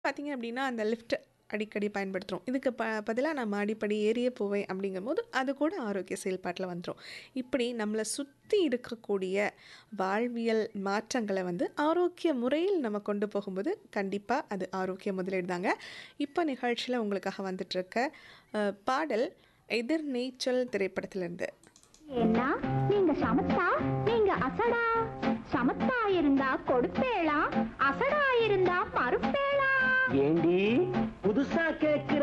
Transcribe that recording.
பார்த்தீங்க அப்படின்னா, அந்த லிஃப்ட் அடிக்கடி பயன்படுத்துறோம். இதுக்கு ப பதிலா நம்ம அடிப்படி ஏறியே போவேன் அப்படிங்கும்போது, அது கூட ஆரோக்கிய செயல்பாட்டில வந்துரும். இப்படி நம்மள சுத்தி இருக்கக்கூடிய வாழ்வியல் மாற்றங்கள வந்து ஆரோக்கிய முறையில் நம்ம கொண்டு போகும்போது, கண்டிப்பா அது ஆரோக்கிய முதலீடு தாங்க. இப்ப நிகழ்ச்சியில உங்களுக்காக வந்துட்டுருக்க அ பாடல் எதிர்நீச்சல் திரைப்படத்திலிருந்து. ஏன்னா நீங்க சமத்தா நீங்க அசடா சமத்தா இருந்தா கொடுப்பேளா அசடா இருந்தா மறுப்பேளா ஏண்டி புதுசா கேக்குற